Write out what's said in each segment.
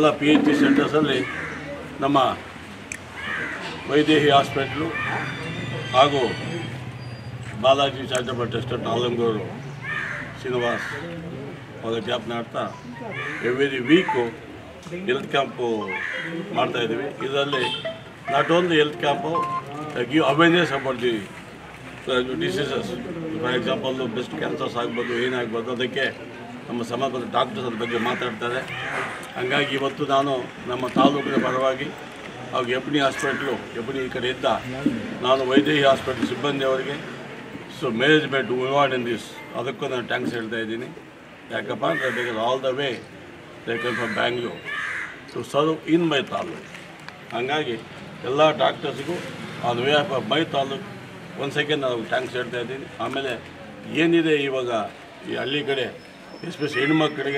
ಎಲ್ಲ P H D ಸೆಂಟರ್ಸಲ್ಲಿ ನಮ್ಮ Vydehi hospital ಹಾಗೂ ಬಾಲಾಜಿ ಚಾರಿಟಬಲ್ ಟ್ರಸ್ಟ್ ನಾಲಂಗೂರು ಶ್ರೀನಿವಾಸ್ ಅವರ ಜ್ಞಾಪನಾರ್ಥ ಎವ್ರಿ ವೀಕು ಹೆಲ್ತ್ ಕ್ಯಾಂಪು ಮಾಡ್ತಾಯಿದ್ದೀವಿ ಇದರಲ್ಲಿ not only health camp give awareness about the diseases for example breast cancers ಆಗ್ಬೋದು ಏನಾಗ್ಬೋದು ಅದಕ್ಕೆ ನಮ್ಮ ಸಂಬಂಧಪಟ್ಟ ಡಾಕ್ಟರ್ಸ್ ಅದ್ರ ಬಗ್ಗೆ ಮಾತಾಡ್ತಾರೆ ಹಂಗಾಗಿ ಇವತ್ತು ನಾನು ನಮ್ಮ ತಾಲೂಕಿನ ಪರವಾಗಿ ಹಾಗೂ ಎಬ್ನಿ ಹಾಸ್ಪಿಟ್ಲು ಎಬ್ನಿ ಈ ಕಡೆಯಿಂದ ನಾನು ವೈದ್ಯಕೀಯ ಹಾಸ್ಪಿಟಲ್ ಸಿಬ್ಬಂದಿಯವರಿಗೆ so management award in this ಅದಕ್ಕೂ ನಾನು ಟ್ಯಾಂಕ್ಸ್ ಹೇಳ್ತಾ ಇದ್ದೀನಿ ಯಾಕಪ್ಪ ಅಂದರೆ because all the way they come from Bangalore to serve in my taluk ಹಾಗಾಗಿ ಎಲ್ಲ ಡಾಕ್ಟರ್ಸ್ಗೂ on way of my taluk ಒಂದು ಸೆಕೆಂಡ್ ನಾವು ಟ್ಯಾಂಕ್ಸ್ ಹೇಳ್ತಾ ಇದ್ದೀನಿ ಆಮೇಲೆ ಏನಿದೆ ಇವಾಗ ಈ ಹಳ್ಳಿ ಕಡೆ ಎಸ್ಪೆಷಲಿ ಹೆಣ್ಮಕ್ಳಿಗೆ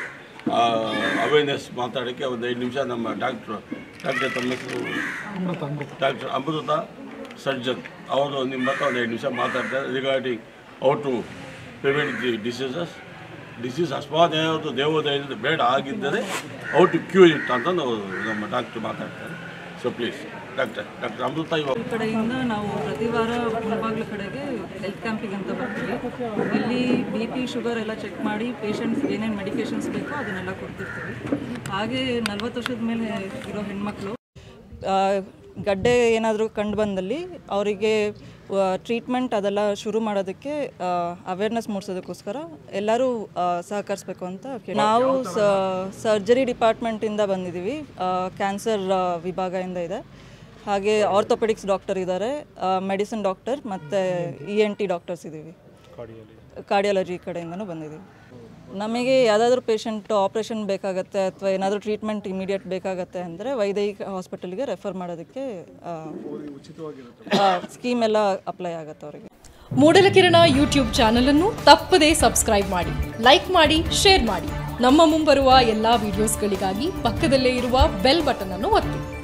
ಅವೇರ್ನೆಸ್ ಮಾತಾಡೋಕ್ಕೆ ಒಂದು ಐದು ನಿಮಿಷ ನಮ್ಮ ಡಾಕ್ಟ್ರು ಡಾಕ್ಟರ್ ತಮ್ಮ ಹೆಸರು ಡಾಕ್ಟರ್ ಅಮೃತ ಸರ್ಜನ್ ಅವರು ನಿಮ್ಮ ಹತ್ರ ಒಂದು ಐದು ನಿಮಿಷ ಮಾತಾಡ್ತಾರೆ regarding how to prevent the diseases disease ಅಸ್ಮಾತ್ ಯಾವುದು ದೇವೋದಯದಿಂದ ಬೇಡ ಆಗಿದ್ದರೆ ಔ ಟು ಕ್ಯೂ ಇಟ್ ಅಂತ ನಾವು ನಮ್ಮ ಡಾಕ್ಟ್ರು ಮಾತಾಡ್ತಾರೆ so please doctor doctor Amrutha ಇವಾಗ ಈ ಕಡೆಯಿಂದ ನಾವು ಪ್ರತಿ ವಾರ ಮುಳಬಾಗ್ಲ ಕಡೆಗೆ ಹೆಲ್ತ್ ಕ್ಯಾಂಪಿಗೆ ಅಂತ ಬರ್ತೀವಿ ಇಲ್ಲಿ ಬಿ ಪಿ ಶುಗರ್ ಎಲ್ಲ ಚೆಕ್ ಮಾಡಿ ಪೇಷಂಟ್ಸ್ ಏನೇನು ಮೆಡಿಕೇಶನ್ಸ್ ಬೇಕೋ ಅದನ್ನೆಲ್ಲ ಕೊಡ್ತಿರ್ತೀವಿ ಹಾಗೆ ನಲ್ವತ್ತು ವರ್ಷದ ಮೇಲೆ ಇರೋ ಹೆಣ್ಮಕ್ಳು ಆ, ಗಡ್ಡೆ ಏನಾದರೂ ಕಂಡು ಬಂದಲ್ಲಿ ಅವರಿಗೆ ಟ್ರೀಟ್ಮೆಂಟ್ ಅದೆಲ್ಲ ಶುರು ಮಾಡೋದಕ್ಕೆ ಅವೇರ್ನೆಸ್ ಮೂಡಿಸೋದಕ್ಕೋಸ್ಕರ ಎಲ್ಲರೂ ಆ, ಸಹಕರಿಸ್ಬೇಕು ಅಂತ ಕೇಳಿ ನಾವು ಸರ್ಜರಿ ಡಿಪಾರ್ಟ್ಮೆಂಟಿಂದ ಬಂದಿದ್ದೀವಿ ಕ್ಯಾನ್ಸರ್ ವಿಭಾಗದಿಂದ ಇದೆ ಹಾಗೆ ಆರ್ಥೋಪೆಡಿಕ್ಸ್ ಡಾಕ್ಟರ್ ಇದ್ದಾರೆ ಮೆಡಿಸಿನ್ ಡಾಕ್ಟರ್ ಮತ್ತು ಇ ಎನ್ ಟಿ ಡಾಕ್ಟರ್ಸ್ ಇದ್ದೀವಿ ಕಾರ್ಡಿಯಾಲಜಿ ಕಡೆಯಿಂದನೂ ಬಂದಿದ್ದೀವಿ ನಮಗೆ ಯಾವುದಾದ್ರೂ ಪೇಷಂಟ್ ಆಪ್ರೇಷನ್ ಬೇಕಾಗತ್ತೆ ಅಥವಾ ಏನಾದರೂ ಟ್ರೀಟ್ಮೆಂಟ್ ಇಮಿಡಿಯೇಟ್ ಬೇಕಾಗತ್ತೆ ಅಂದರೆ ವೈದ್ಯಕೀಯ ಹಾಸ್ಪಿಟಲ್ಗೆ ರೆಫರ್ ಮಾಡೋದಕ್ಕೆ ಸ್ಕೀಮ್ ಎಲ್ಲ ಅಪ್ಲೈ ಆಗುತ್ತೆ ಅವರಿಗೆ ಮೂಡಲಕಿರಣ ಯೂಟ್ಯೂಬ್ ಚಾನಲ್ ಅನ್ನು ತಪ್ಪದೇ ಸಬ್ಸ್ಕ್ರೈಬ್ ಮಾಡಿ ಲೈಕ್ ಮಾಡಿ ಶೇರ್ ಮಾಡಿ ನಮ್ಮ ಮುಂಬರುವ ಎಲ್ಲಾ ವಿಡಿಯೋಸ್ಗಳಿಗಾಗಿ ಪಕ್ಕದಲ್ಲೇ ಇರುವ ಬೆಲ್ ಬಟನ್ ಅನ್ನು ಒತ್ತಿ